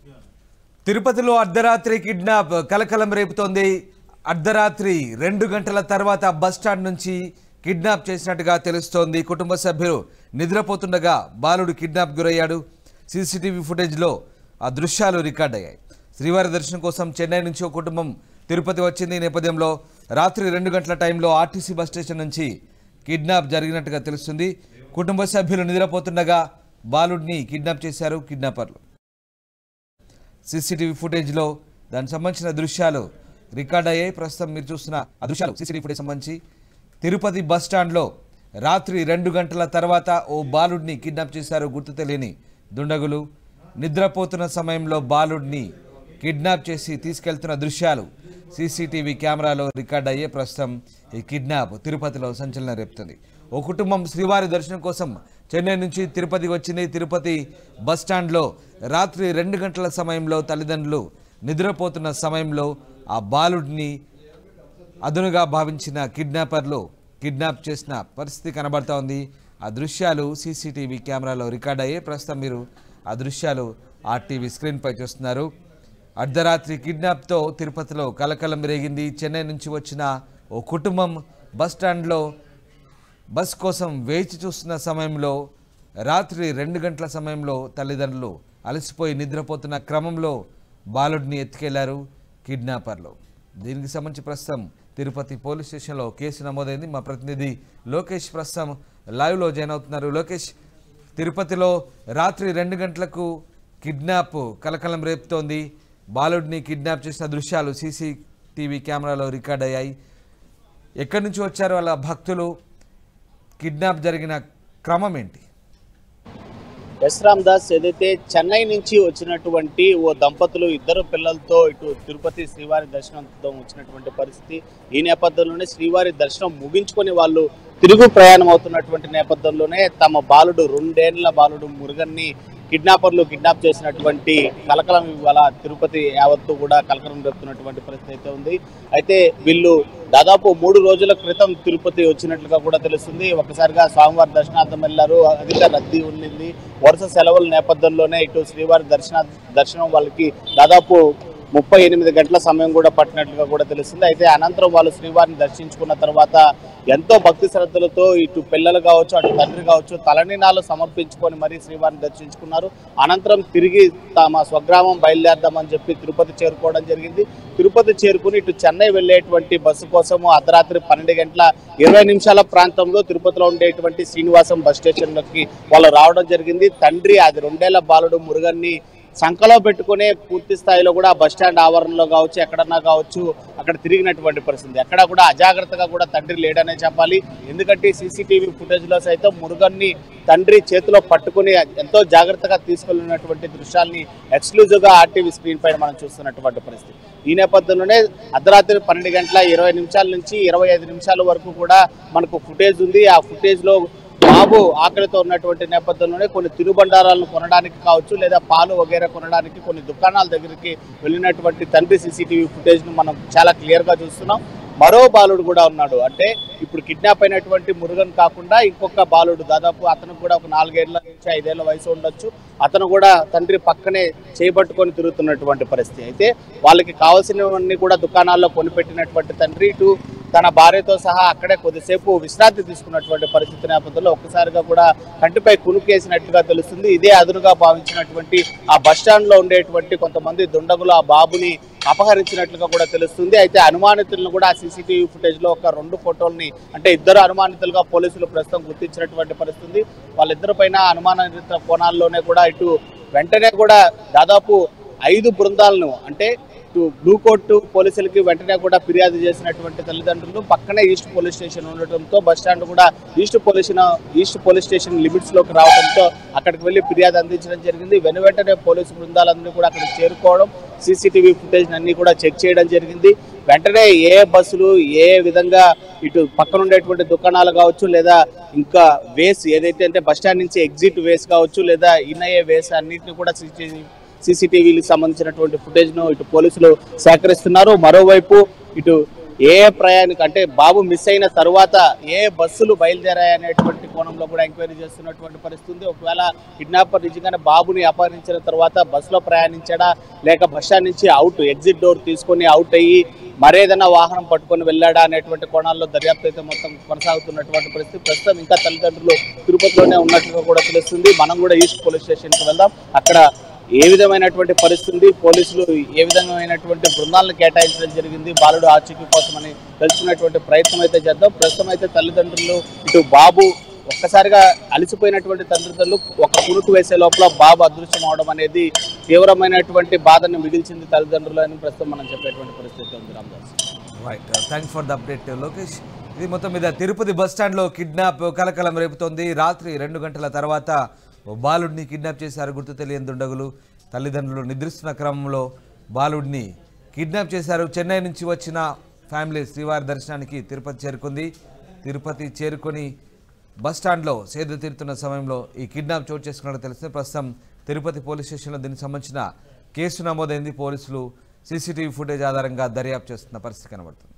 తిరుపతిలో అర్ధరాత్రి కిడ్నాప్ కలకలం రేపుతోంది అర్ధరాత్రి రెండు గంటల తర్వాత బస్టాండ్ నుంచి కిడ్నాప్ చేసినట్టుగా తెలుస్తోంది కుటుంబ సభ్యులు నిద్రపోతుండగా బాలుడు కిడ్నాప్ గురయ్యాడు సీసీటీవీ ఫుటేజ్లో ఆ దృశ్యాలు రికార్డ్ అయ్యాయి శ్రీవారి దర్శనం కోసం చెన్నై నుంచి ఒక కుటుంబం తిరుపతి వచ్చింది ఈ నేపథ్యంలో రాత్రి రెండు గంటల టైంలో ఆర్టీసీ బస్ స్టేషన్ నుంచి కిడ్నాప్ జరిగినట్టుగా తెలుస్తుంది కుటుంబ సభ్యులు నిద్రపోతుండగా బాలుడిని కిడ్నాప్ చేశారు కిడ్నాపర్లు సీసీటీవీ ఫుటేజ్లో దానికి సంబంధించిన దృశ్యాలు రికార్డ్ అయ్యాయి ప్రస్తుతం మీరు చూస్తున్న ఆ దృశ్యాలు సీసీటీవీ ఫుటేజ్ సంబంధించి తిరుపతి బస్ స్టాండ్లో రాత్రి రెండు గంటల తర్వాత ఓ బాలుడిని కిడ్నాప్ చేశారు గుర్తు తెలియని దుండగులు నిద్రపోతున్న సమయంలో బాలుడిని కిడ్నాప్ చేసి తీసుకెళ్తున్న దృశ్యాలు సీసీటీవీ కెమెరాలో రికార్డ్ అయ్యే ప్రస్తుతం ఈ కిడ్నాప్ తిరుపతిలో సంచలనం రేపుతుంది ఓ కుటుంబం శ్రీవారి దర్శనం కోసం చెన్నై నుంచి తిరుపతి వచ్చింది తిరుపతి బస్ స్టాండ్లో రాత్రి రెండు గంటల సమయంలో తల్లిదండ్రులు నిద్రపోతున్న సమయంలో ఆ బాలుడిని అదునుగా భావించిన కిడ్నాపర్లు కిడ్నాప్ చేసిన పరిస్థితి కనబడతా ఉంది ఆ దృశ్యాలు సీసీటీవీ కెమెరాలో రికార్డ్ అయ్యే ప్రస్తుతం మీరు ఆ దృశ్యాలు ఆ టీవీ స్క్రీన్పై చూస్తున్నారు అర్ధరాత్రి కిడ్నాప్తో తిరుపతిలో కలకలం రేగింది చెన్నై నుంచి వచ్చిన ఓ కుటుంబం బస్ స్టాండ్లో బస్ కోసం వేచి చూస్తున్న సమయంలో రాత్రి రెండు గంటల సమయంలో తల్లిదండ్రులు అలసిపోయి నిద్రపోతున్న క్రమంలో బాలుడిని ఎత్తుకెళ్లారు కిడ్నాపర్లు దీనికి సంబంధించి ప్రస్తుతం తిరుపతి పోలీస్ స్టేషన్లో కేసు నమోదైంది మా ప్రతినిధి లోకేష్ ప్రస్తుతం లైవ్లో జాయిన్ అవుతున్నారు లోకేష్ తిరుపతిలో రాత్రి రెండు గంటలకు కిడ్నాప్ కలకలం రేపుతోంది బాలుడిని కిడ్నాప్ చేసిన దృశ్యాలు సీసీటీవీ కెమెరాలో రికార్డ్ అయ్యాయి ఎక్కడి నుంచి వచ్చారు వాళ్ళ భక్తులు కిడ్నాప్ జరిగిన క్రమం ఏంటి ఎస్ రామ్ దాస్ ఏదైతే చెన్నై నుంచి వచ్చినటువంటి ఓ దంపతులు ఇద్దరు పిల్లలతో ఇటు తిరుపతి శ్రీవారి దర్శనంతో వచ్చినటువంటి పరిస్థితి ఈ నేపథ్యంలోనే శ్రీవారి దర్శనం ముగించుకొని వాళ్ళు తిరుగు ప్రయాణం అవుతున్నటువంటి నేపథ్యంలోనే తమ బాలుడు రెండేళ్ల బాలుడు మురుగన్ని కిడ్నాపర్లు కిడ్నాప్ చేసినటువంటి కలకలం ఇవాళ తిరుపతి యావత్తు కూడా కలకలం రేపుతున్నటువంటి పరిస్థితి అయితే ఉంది అయితే వీళ్ళు దాదాపు మూడు రోజుల క్రితం తిరుపతి వచ్చినట్లుగా కూడా తెలుస్తుంది ఒకసారిగా స్వామివారి దర్శనార్థం వెళ్ళారు అధిక రద్దీ ఉండింది వరుస సెలవుల నేపథ్యంలోనే ఇటు శ్రీవారి దర్శన దర్శనం వాళ్ళకి దాదాపు ముప్పై ఎనిమిది గంటల సమయం కూడా పట్టినట్లుగా కూడా తెలుస్తుంది అయితే అనంతరం వాళ్ళు శ్రీవారిని దర్శించుకున్న తర్వాత ఎంతో భక్తి శ్రద్ధలతో ఇటు పిల్లలు కావచ్చు అటు తండ్రి కావచ్చు తలనీనాలు సమర్పించుకొని మరీ శ్రీవారిని దర్శించుకున్నారు అనంతరం తిరిగి తమ స్వగ్రామం బయలుదేరదామని చెప్పి తిరుపతి చేరుకోవడం జరిగింది తిరుపతి చేరుకుని ఇటు చెన్నై వెళ్ళేటువంటి బస్సు కోసము అర్ధరాత్రి పన్నెండు గంటల ఇరవై నిమిషాల ప్రాంతంలో తిరుపతిలో ఉండేటువంటి శ్రీనివాసం బస్ స్టేషన్లోకి వాళ్ళు రావడం జరిగింది తండ్రి అది రెండేళ్ల బాలుడు మురుగన్ని సంకలో పెట్టుకునే పూర్తి స్థాయిలో కూడా బస్ స్టాండ్ ఆవరణలో కావచ్చు ఎక్కడన్నా కావచ్చు అక్కడ తిరిగినటువంటి పరిస్థితి ఎక్కడ కూడా అజాగ్రత్తగా కూడా తండ్రి లేడనే చెప్పాలి ఎందుకంటే సీసీటీవీ ఫుటేజ్లో సైతం మురుగన్ని తండ్రి చేతిలో పట్టుకుని ఎంతో జాగ్రత్తగా తీసుకెళ్ళినటువంటి దృశ్యాల్ని ఎక్స్క్లూజివ్గా ఆర్టీవీ స్క్రీన్ పైన మనం చూస్తున్నటువంటి పరిస్థితి ఈ నేపథ్యంలోనే అర్ధరాత్రి పన్నెండు గంటల ఇరవై నిమిషాల నుంచి ఇరవై ఐదు నిమిషాల వరకు కూడా మనకు ఫుటేజ్ ఉంది ఆ ఫుటేజ్లో బాబు ఆకలితో ఉన్నటువంటి నేపథ్యంలోనే కొన్ని తిరుబండారాలను కొనడానికి కావచ్చు లేదా పాలు వగేరా కొనడానికి కొన్ని దుకాణాల దగ్గరికి వెళ్ళినటువంటి తండ్రి సీసీటీవీ ఫుటేజ్ను మనం చాలా క్లియర్గా చూస్తున్నాం మరో బాలుడు కూడా ఉన్నాడు అంటే ఇప్పుడు కిడ్నాప్ అయినటువంటి మురుగన్ కాకుండా ఇంకొక బాలుడు దాదాపు అతను కూడా ఒక నాలుగేళ్ల నుంచి ఐదేళ్ల వయసు ఉండొచ్చు అతను కూడా తండ్రి పక్కనే చేపట్టుకొని తిరుగుతున్నటువంటి పరిస్థితి అయితే వాళ్ళకి కావాల్సినవన్నీ కూడా దుకాణాల్లో కొనిపెట్టినటువంటి తండ్రి ఇటు తన భార్యతో సహా అక్కడే కొద్దిసేపు విశ్రాంతి తీసుకున్నటువంటి పరిస్థితి నేపథ్యంలో ఒక్కసారిగా కూడా కంటిపై కునుకేసినట్టుగా తెలుస్తుంది ఇదే అదునుగా భావించినటువంటి ఆ బస్ స్టాండ్ లో ఉండేటువంటి కొంతమంది దుండగులు ఆ బాబుని అపహరించినట్లుగా కూడా తెలుస్తుంది అయితే అనుమానితులను కూడా ఆ సీసీటీవీ ఫుటేజ్ లో ఒక రెండు ఫోటోల్ని అంటే ఇద్దరు అనుమానితులుగా పోలీసులు ప్రస్తుతం గుర్తించినటువంటి పరిస్థితి వాళ్ళిద్దరి పైన అనుమానిత కోణాల్లోనే కూడా ఇటు వెంటనే కూడా దాదాపు ఐదు బృందాలను అంటే ఇటు బ్లూ కోర్టు పోలీసులకి వెంటనే కూడా ఫిర్యాదు చేసినటువంటి తల్లిదండ్రులు పక్కనే ఈస్ట్ పోలీస్ స్టేషన్ ఉండటంతో బస్ స్టాండ్ కూడా east police east police station limits లోకి రావడంతో అక్కడికి వెళ్ళి ఫిర్యాదు అందించడం జరిగింది వెను వెంటనే పోలీసు బృందాలందరూ కూడా అక్కడికి చేరుకోవడం సీసీటీవీ ఫుటేజ్ అన్ని కూడా చెక్ చేయడం జరిగింది వెంటనే ఏ బస్సులు ఏ విధంగా ఇటు పక్కన ఉండేటువంటి దుకాణాలు కావచ్చు లేదా ఇంకా వేస్ ఏదైతే అంటే బస్ స్టాండ్ నుంచి ఎగ్జిట్ వేస్ కావచ్చు లేదా ఇన్ అయ్యే వేస్ అన్నింటినీ కూడా సీసీటీవీ సీసీటీవీలకు సంబంధించినటువంటి ఫుటేజ్ను ఇటు పోలీసులు సేకరిస్తున్నారు మరోవైపు ఇటు ఏ ప్రయాణిక అంటే బాబు మిస్ అయిన తర్వాత ఏ బస్సులు బయలుదేరాయనేటువంటి కోణంలో కూడా ఎంక్వైరీ చేస్తున్నటువంటి పరిస్థితి ఉంది ఒకవేళ కిడ్నాపర్ నిజంగానే బాబుని అపహరించిన తర్వాత బస్సులో ప్రయాణించాడా లేక బస్ స్టాండ్ నుంచి అవుట్ ఎగ్జిట్ డోర్ తీసుకొని అవుట్ అయ్యి మరేదైనా వాహనం పట్టుకొని వెళ్ళాడా అనేటువంటి కోణాల్లో దర్యాప్తు అయితే మొత్తం కొనసాగుతున్నటువంటి పరిస్థితి ప్రస్తుతం ఇంకా తల్లిదండ్రులు తిరుపతిలోనే ఉన్నట్లుగా కూడా తెలుస్తుంది మనం కూడా ఈస్ట్ పోలీస్ స్టేషన్కి వెళ్దాం అక్కడ ఏ విధమైనటువంటి పరిస్థితి పోలీసులు ఏ విధమైనటువంటి బృందాలను కేటాయించడం జరిగింది బాలుడు ఆచూకీ కోసమని తెలుసుకునేటువంటి ప్రయత్నం అయితే చేద్దాం ప్రస్తుతం అయితే తల్లిదండ్రులు ఇటు బాబు ఒక్కసారిగా అలసిపోయినటువంటి తల్లిదండ్రులు ఒక కునుకు వేసే లోపల బాబు అదృశ్యం అవడం అనేది తీవ్రమైనటువంటి బాధను మిగిల్చింది తల్లిదండ్రులు అని ప్రస్తుతం మనం చెప్పేటువంటి పరిస్థితి ఉంది Ramadas right thanks for the update Lokesh ఇది మొత్తం మీద తిరుపతి బస్ స్టాండ్లో కిడ్నాప్ కలకలం రేపుతోంది రాత్రి రెండు గంటల తర్వాత ఓ బాలుడిని కిడ్నాప్ చేశారు గుర్తు తెలియని దుండగులు తల్లిదండ్రులు నిద్రిస్తున్న క్రమంలో బాలుడిని కిడ్నాప్ చేశారు చెన్నై నుంచి వచ్చిన ఫ్యామిలీ శ్రీవారి దర్శనానికి తిరుపతి చేరుకుంది తిరుపతి చేరుకొని బస్ స్టాండ్లో సేద తీరుతున్న సమయంలో ఈ కిడ్నాప్ చోటు చేసుకున్నట్టు తెలిసింది ప్రస్తుతం తిరుపతి పోలీస్ స్టేషన్లో దీనికి సంబంధించిన కేసు నమోదైంది పోలీసులు సీసీటీవీ ఫుటేజ్ ఆధారంగా దర్యాప్తు చేస్తున్న పరిస్థితి కనబడుతుంది